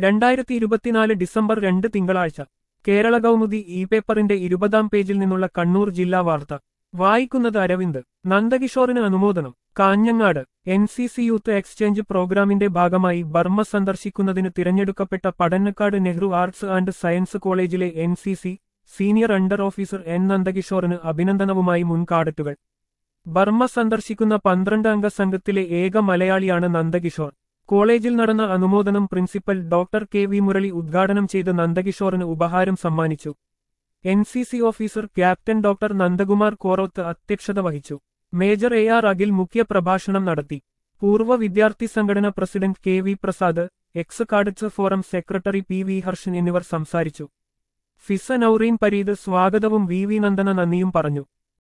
രണ്ടായിരത്തി ഇരുപത്തിനാല് ഡിസംബർ രണ്ട് തിങ്കളാഴ്ച കേരള കൗമുദി ഇ പേപ്പറിന്റെ ഇരുപതാം പേജിൽ നിന്നുള്ള കണ്ണൂർ ജില്ലാ വാർത്ത വായിക്കുന്നത് അരവിന്ദ് നന്ദകിഷോറിന് അനുമോദനം Kanhangad N C C youth exchange പ്രോഗ്രാമിന്റെ ഭാഗമായി ബർമ്മ സന്ദർശിക്കുന്നതിന് തിരഞ്ഞെടുക്കപ്പെട്ട Padannakkad Nehru arts and science കോളേജിലെ N C C senior under officer N നന്ദകിഷോറിന് അഭിനന്ദനവുമായി മുൻകാടറ്റുകൾ ബർമ്മ സന്ദർശിക്കുന്ന പന്ത്രണ്ട് അംഗ സംഘത്തിലെ ഏക മലയാളിയാണ് നന്ദകിഷോർ കോളേജിൽ നടന്ന അനുമോദനം principal doctor K V Murali ഉദ്ഘാടനം ചെയ്ത് നന്ദകിഷോറിന് ഉപഹാരം സമ്മാനിച്ചു N C C officer captain doctor Nandakumar Koroth അധ്യക്ഷത വഹിച്ചു മേജർ എ ആർ അഖിൽ മുഖ്യ പ്രഭാഷണം നടത്തി പൂർവ്വ വിദ്യാർത്ഥി സംഘടന president K V Prasad ex cadets forum secretary P V Harshan എന്നിവർ സംസാരിച്ചു ഫിസ നൌറീൻ പരീദ് സ്വാഗതവും വി വി നന്ദന നന്ദിയും പറഞ്ഞു